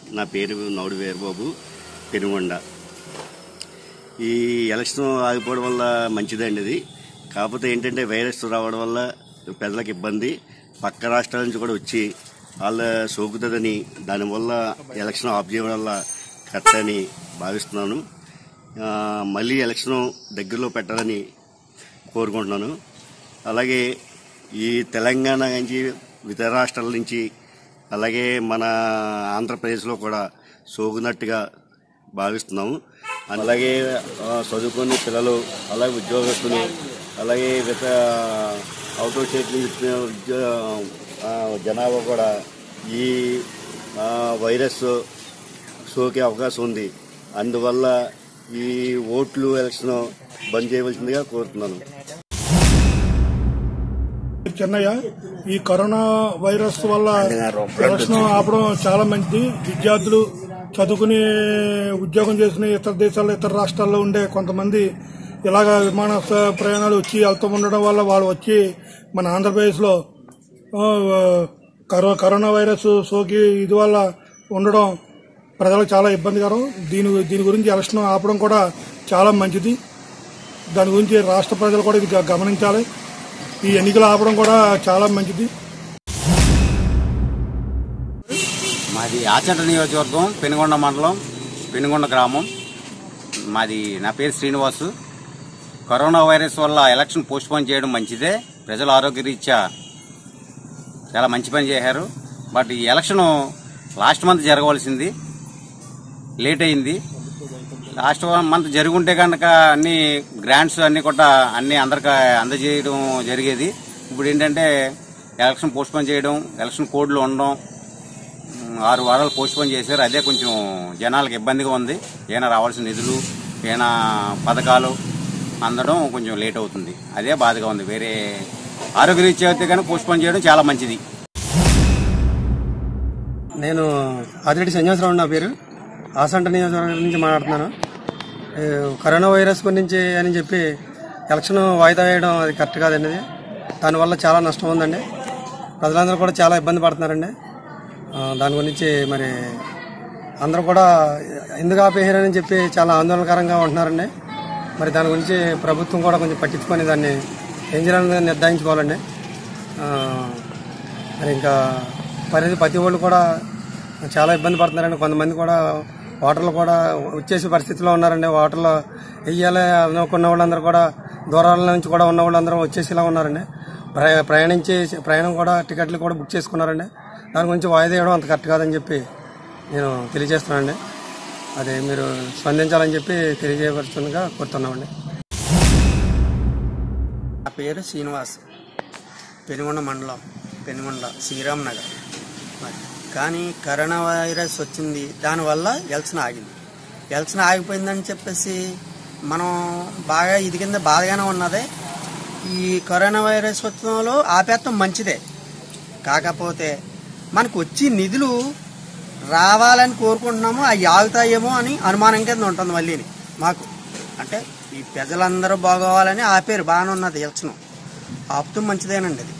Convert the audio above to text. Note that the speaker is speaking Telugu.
నా పేరు నౌడు వీరబాబు పెనుగొండ ఈ ఎలక్షన్ ఆగిపోవడం వల్ల మంచిదండి ఇది కాకపోతే ఏంటంటే వైరస్ రావడం వల్ల ప్రజలకు ఇబ్బంది పక్క రాష్ట్రాల నుంచి కూడా వచ్చి వాళ్ళ సోకుతుందని దానివల్ల ఎలక్షన్ ఆఫ్ చేయడం వల్ల కరెక్ట్ అని భావిస్తున్నాను ఆ, మళ్ళీ ఎలక్షన్ దగ్గరలో పెట్టాలని కోరుకుంటున్నాను అలాగే ఈ తెలంగాణ నుంచి ఇతర రాష్ట్రాల నుంచి అలాగే మన ఆంధ్రప్రదేశ్లో కూడా సోకున్నట్టుగా భావిస్తున్నాము అలాగే ఆ, చదువుకునే పిల్లలు అలాగే ఉద్యోగస్తులు అలాగే ఇతర అవుట్ ఆఫ్ స్టేట్ నుంచి వచ్చిన ఉద్యో- ఆ, జనాభా కూడా ఈ ఆ, వైరస్ సోకే అవకాశం ఉంది అందువల్ల ఈ ఓట్లు ఎలక్షన్ బంద్ చేయవలసిందిగా కోరుతున్నాను చెన్నయ్య ఈ కరోనా వైరస్ వల్ల ఎలక్షన్ ఆపడం చాలా మంచిది విద్యార్థులు చదువుకుని ఉద్యోగం చేసుకుని ఇతర దేశాల్లో ఇతర రాష్ట్రాల్లో ఉండే కొంతమంది ఇలాగ విమాన ప్రయాణాలు వచ్చి వెళ్తూ ఉండడం వల్ల వాళ్ళు వచ్చి మన ఆంధ్రప్రదేశ్లో ఆ, కరో కరోనా వైరస్ సోకి ఇది వల్ల ఉండడం ప్రజలకు చాలా ఇబ్బందికరం దీని దీని గురించి ఎలక్షన్ ఆపడం కూడా చాలా మంచిది దాని గురించి రాష్ట్ర ప్రజలు కూడా ఇది గ- గమనించాలి ఈ ఎన్నికలు ఆపడం కూడా చాలా మంచిది మాది ఆచంట నియోజకవర్గం పెనుగొండ మండలం పెనుగొండ గ్రామం మాది నా పేరు శ్రీనివాసు కరోనా వైరస్ వల్ల ఎలక్షన్ పోస్ట్ పోన్ చేయడం మంచిదే ప్రజల ఆరోగ్యరీత్యా చాలా మంచి పని చేశారు బట్ ఈ ఎలక్షన్ లాస్ట్ మంత్ జరగవలసింది లేట్ అయింది లాస్ట్ మంత్ జరుగుంటే కనుక అన్ని గ్రాంట్స్ అన్ని కూడా అన్ని అందరికి అందజేయడం జరిగేది ఇప్పుడు ఏంటంటే ఎలక్షన్ పోస్ట్ పోన్ చేయడం ఎలక్షన్ కోడ్లు ఉండడం ఉమ్, ఆరు వారాలు పోస్ట్ పోన్ చేశారు అదే కొంచెం జనాలకు ఇబ్బందిగా ఉంది ఏమైనా రావాల్సిన నిధులు ఏమైనా పథకాలు అందడం కొంచెం లేట్ అవుతుంది అదే బాధగా ఉంది వేరే ఆరోగ్యరీత్యా అయితే కనుక పోస్ట్ పోన్ చేయడం చాలా మంచిది నేను ఆదిరెడ్డి సంజయరావు నా పేరు ఆసంట నియోజకవర్గం నుంచి మాట్లాడుతున్నాను ఈ కరోనా వైరస్ గురించి అని చెప్పి ఎలక్షన్ వాయిదా వేయడం అది కరెక్ట్ కాదండి అది దానివల్ల చాలా నష్టం ఉందండి ప్రజలందరూ కూడా చాలా ఇబ్బంది పడుతున్నారండి ఆ, దాని గురించి మరి అందరూ కూడా ఎందుకు ఆపేయారని చెప్పి చాలా ఆందోళనకరంగా ఉంటున్నారండి మరి దాని గురించి ప్రభుత్వం కూడా కొంచెం పట్టించుకొని దాన్ని ఏం చేయాలని నిర్ధారించుకోవాలండి ఆ, మరి ఇంకా పరిధి ప్రతి వాళ్ళు కూడా చాలా ఇబ్బంది పడుతున్నారండి కొంతమంది కూడా ఓటర్లు కూడా వచ్చేసే పరిస్థితిలో ఉన్నారండి ఓటర్లు వెయ్యాలి అనుకున్న వాళ్ళందరూ కూడా దూరాల నుంచి కూడా ఉన్న వాళ్ళందరూ వచ్చేసేలా ఉన్నారండి ప్రయా- ప్రయాణించే ప్రయాణం కూడా టికెట్లు కూడా బుక్ చేసుకున్నారండి దాని గురించి వాయిదా వేయడం అంత కరెక్ట్ కాదని చెప్పి నేను తెలియజేస్తున్నానండి అదే మీరు స్పందించాలని చెప్పి తెలియజేయవలసిందిగా కోరుతున్నామండి నా పేరు శ్రీనివాస్ పెనుగొండ మండలం పెనుగొండ శ్రీరామ్ నగర్ మరి కానీ కరోనా వైరస్ వచ్చింది దానివల్ల ఎలక్షన్ ఆగింది ఎలక్షన్ ఆగిపోయిందని చెప్పేసి మనం బాగా ఇది కింద బాధగానే ఉన్నది ఈ కరోనా వైరస్ వచ్చడంలో ఆపేత్తం మంచిదే కాకపోతే మనకు వచ్చి నిధులు రావాలని కోరుకుంటున్నాము అవి ఆగుతాయేమో అని అనుమానం కింద ఉంటుంది మళ్ళీని మాకు అంటే ఈ ప్రజలందరూ బాగోవాలని ఆపేరు బాగానే ఉన్నది ఎలక్షన్ ఆపుతూ మంచిదేనండి అది